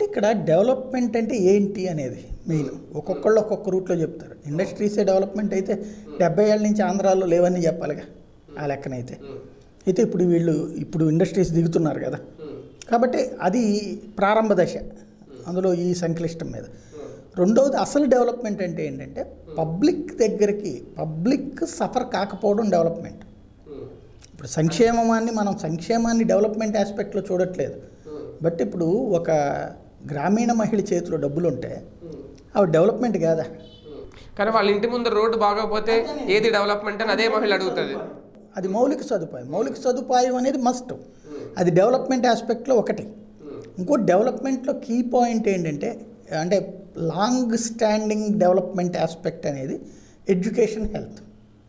ఇక్కడ డెవలప్మెంట్ అంటే ఏంటి అనేది మెయిన్ ఒక్కొక్కళ్ళు ఒక్కొక్క రూట్లో చెప్తారు ఇండస్ట్రీసే డెవలప్మెంట్ అయితే డెబ్బై ఏళ్ళ నుంచి ఆంధ్రాలో లేవని చెప్పాలిగా ఆ లెక్కనైతే అయితే ఇప్పుడు వీళ్ళు ఇప్పుడు ఇండస్ట్రీస్ దిగుతున్నారు కదా కాబట్టి అది ప్రారంభ దశ అందులో ఈ సంక్లిష్టం మీద రెండవది అసలు డెవలప్మెంట్ అంటే ఏంటంటే పబ్లిక్ దగ్గరికి పబ్లిక్ సఫర్ కాకపోవడం డెవలప్మెంట్ ఇప్పుడు సంక్షేమాన్ని మనం సంక్షేమాన్ని డెవలప్మెంట్ ఆస్పెక్ట్లో చూడట్లేదు బట్ ఇప్పుడు ఒక గ్రామీణ మహిళ చేతిలో డబ్బులు ఉంటే అవి డెవలప్మెంట్ కాదా కానీ వాళ్ళ ఇంటి ముందు రోడ్డు బాగోకపోతే ఏది డెవలప్మెంట్ అని అదే మహిళ అడుగుతుంది అది మౌలిక సదుపాయం మౌలిక సదుపాయం అనేది మస్ట్ అది డెవలప్మెంట్ ఆస్పెక్ట్లో ఒకటి ఇంకో డెవలప్మెంట్లో కీ పాయింట్ ఏంటంటే అంటే లాంగ్ స్టాండింగ్ డెవలప్మెంట్ ఆస్పెక్ట్ అనేది ఎడ్యుకేషన్ హెల్త్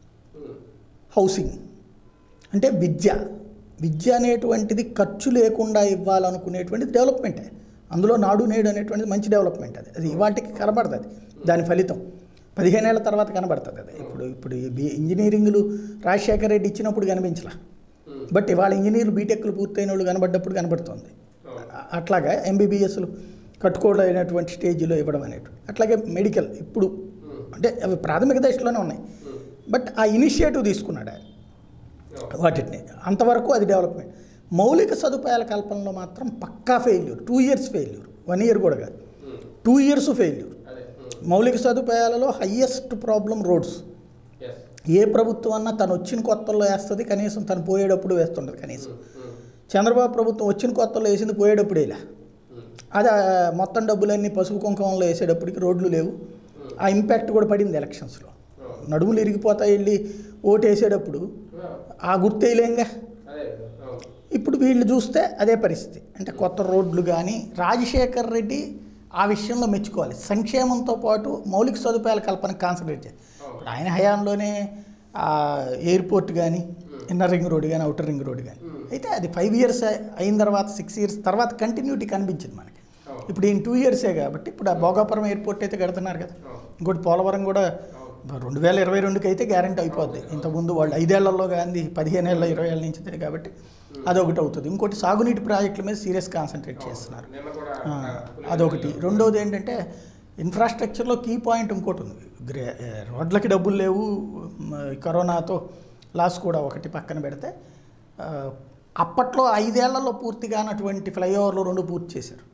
హౌసింగ్ అంటే విద్య విద్య అనేటువంటిది ఖర్చు లేకుండా ఇవ్వాలనుకునేటువంటిది డెవలప్మెంటే అందులో నాడు నేడు అనేటువంటిది మంచి డెవలప్మెంట్ అది అది ఇవాటికి కనబడుతుంది అది దాని ఫలితం పదిహేనేళ్ల తర్వాత కనబడుతుంది అది ఇప్పుడు ఇప్పుడు ఈ బి ఇంజనీరింగ్లు రాజశేఖర రెడ్డి ఇచ్చినప్పుడు కనిపించలా బట్ ఇవాళ ఇంజనీర్లు బీటెక్లు పూర్తయిన వాళ్ళు కనబడ్డప్పుడు కనబడుతుంది అ- అట్లాగా ఎంబీబీఎస్లు కట్టుకోలేనటువంటి స్టేజ్లో ఇవ్వడం అనేటువంటి అట్లాగే మెడికల్ ఇప్పుడు అంటే అవి ప్రాథమిక దశలోనే ఉన్నాయి బట్ ఆ ఇనిషియేటివ్ తీసుకున్నాడు ఆయన వాటిని అంతవరకు అది డెవలప్మెంట్ మౌలిక సదుపాయాల కల్పనలో మాత్రం పక్కా failure two years failure one year కూడా కాదు టూ ఇయర్స్ ఫెయిల్యూర్ మౌలిక సదుపాయాలలో హయ్యెస్ట్ ప్రాబ్లం రోడ్స్ ఏ ప్రభుత్వం అన్నా తను వచ్చిన కొత్తల్లో వేస్తుంది కనీసం తను పోయేటప్పుడు వేస్తుండదు కనీసం చంద్రబాబు ప్రభుత్వం వచ్చిన కొత్తలో వేసింది పోయేటప్పుడు ఇలా అది ఆ మొత్తం డబ్బులన్నీ పసుపు కుంకుమంలో వేసేటప్పటికి రోడ్లు లేవు ఆ ఇంపాక్ట్ కూడా పడింది ఎలక్షన్స్లో నడుములు ఇరిగిపోతాయి వెళ్ళి ఓటు వేసేటప్పుడు ఆ గుర్తు వేయలేంగా ఇప్పుడు వీళ్ళు చూస్తే అదే పరిస్థితి అంటే కొత్త రోడ్లు కానీ రాజశేఖర్ రెడ్డి ఆ విషయంలో మెచ్చుకోవాలి సంక్షేమంతో పాటు మౌలిక సదుపాయాల కల్పన కాన్సన్ట్రేట్ చేయాలి ఇప్పుడు ఆయన హయాంలోనే ఆ ఎయిర్పోర్ట్ కానీ ఇన్నర్ రింగ్ రోడ్ కానీ అవుటర్ రింగ్ రోడ్ కానీ అయితే అది ఫైవ్ ఇయర్స్ అయిన తర్వాత సిక్స్ ఇయర్స్ తర్వాత కంటిన్యూటీ కనిపించింది మనకి ఇప్పుడు ఈయన టూ ఇయర్సే కాబట్టి ఇప్పుడు ఆ భోగాపురం ఎయిర్పోర్ట్ అయితే కడుతున్నారు కదా ఇంకోటి పోలవరం కూడా రెండు వేల ఇరవై రెండుకి అయితే గ్యారంటీ అయిపోద్ది ఇంతకుముందు వాళ్ళు ఐదేళ్లలో కానీ పదిహేను ఏళ్ళ ఇరవై ఏళ్ళ నుంచి ఉంది కాబట్టి అదొకటి అవుతుంది ఇంకోటి సాగునీటి ప్రాజెక్టుల మీద సీరియస్ కాన్సన్ట్రేట్ చేస్తున్నారు ఆ, అదొకటి రెండోది ఏంటంటే ఇన్ఫ్రాస్ట్రక్చర్లో కీ పాయింట్ ఇంకోటి ఉంది గ్రే రోడ్లకి డబ్బులు లేవు మ, కరోనాతో లాస్ కూడా ఒకటి పక్కన పెడితే ఆ, అప్పట్లో ఐదేళ్లలో పూర్తి కానటువంటి ఫ్లైఓవర్లు రెండు పూర్తి చేశారు